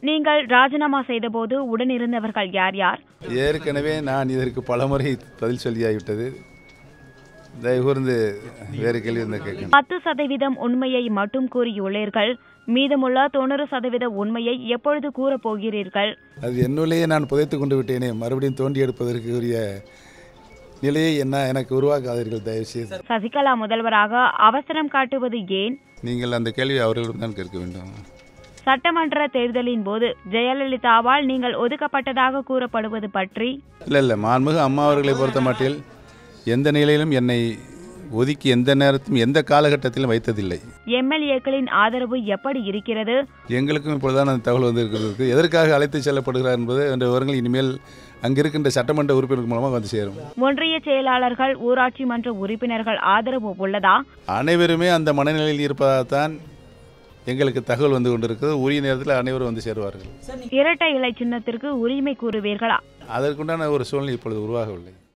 நீங்கள் ராஜினாமா செய்தபோது உடனிருந்தவர்கள் யார் யார் ஏற்கனவே நான் இதற்கு பலமுறை பதில் சொல்லியாகிவிட்டது தயவு கூர்ந்து வேறு கேள்வி இருந்தால் கேட்கணும் பத்து சதவீதம் உண்மையை மட்டும் கூறியுள்ளீர்கள் மீதமுள்ள தொண்ணூறு சதவீத உண்மையை எப்பொழுது கூறப் போகிறீர்கள் அது என்னுள்ளேயே நான் புதைத்து கொண்டு விட்டேனே மறுபடியும் தோண்டி எடுப்பதற்கு உரிய நிலையை என்ன எனக்கு உருவாக்காதீர்கள் தயவு செய்து சசிகலா முதல்வராக அவசரம் காட்டுவது ஏன் நீங்கள் அந்த கேள்வியை அவர்களிடம் தான் கேட்க வேண்டும் சட்டமன்ற தேர்தலின் போது ஜெயலலிதாவால் நீங்கள் ஒதுக்கப்பட்டதாக கூறப்படுவது பற்றி இல்லை இல்லை மாண்புமிகு அம்மா அவர்களை பொறுத்த மட்டில் எந்த நிலையிலும் என்னை ஒதுக்கி எந்த நேரத்திலும் எந்த காலகட்டத்திலும் வைத்ததில்லை எம்எல்ஏக்களின் ஆதரவு எப்படி இருக்கிறது எங்களுக்கும் இப்பொழுதுதான் அந்த தகவல் வந்திருக்கிறது எதற்காக அழைத்து செல்லப்படுகிறார் என்பது என்ற விவரங்கள் இனிமேல் அங்கிருக்கின்ற சட்டமன்ற உறுப்பினர்கள் மூலமாக வந்து சேரும் ஒன்றிய செயலாளர்கள் ஊராட்சி மன்ற உறுப்பினர்கள் ஆதரவு உள்ளதா அனைவருமே அந்த மனநிலையில் இருப்பதாகத்தான் எங்களுக்கு தகவல் வந்து கொண்டிருக்கிறது உரிய நேரத்தில் அனைவரும் வந்து சேருவார்கள் இரட்டை இலை சின்னத்திற்கு உரிமை கூறுவீர்களா அதற்குண்டான ஒரு சூழ்நிலை இப்பொழுது உருவாகவில்லை